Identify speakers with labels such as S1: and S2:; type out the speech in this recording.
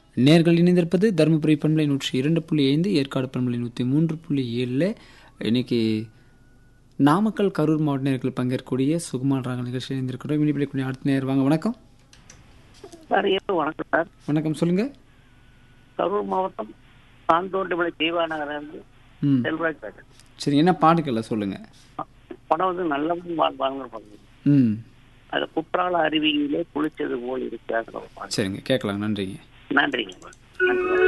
S1: நேர்கள் இணைந்திருப்பது தருமபுரி பண்பலை நூற்றி இரண்டு புள்ளி ஐந்து ஏற்காடு பண்பலை நூற்றி மூன்று புள்ளி ஏழில் இன்னைக்கு நாமக்கல் கரூர் மாவட்ட நேர்கள் பங்கேற்கக்கூடிய சுகுமார் ராக நிகழ்ச்சியில் இணைந்திருக்கிறோம் இனிப்பிள்ளை அடுத்த நேர் வாங்க வணக்கம்
S2: சார் ஐயா வணக்கம் சார்
S1: வணக்கம் சொல்லுங்கள்
S2: கரூர் மாவட்டம் சாந்தோண்டிமலை ஜீவா நகர்லேருந்து
S1: ம்
S2: செல்வராஜ் பேசுறேன்
S1: சரி என்ன பாட்டுக்கள்ல சொல்லுங்கள்
S2: படம் வந்து நல்லவன் வாழ்வாங்க படம்
S1: ம்
S2: அது குற்றால அருவியிலே குளிச்சது போல் இருக்கிறாங்க
S1: சரிங்க கேட்கலாம் நன்றிங்க
S2: நன்றிங்க நன்றி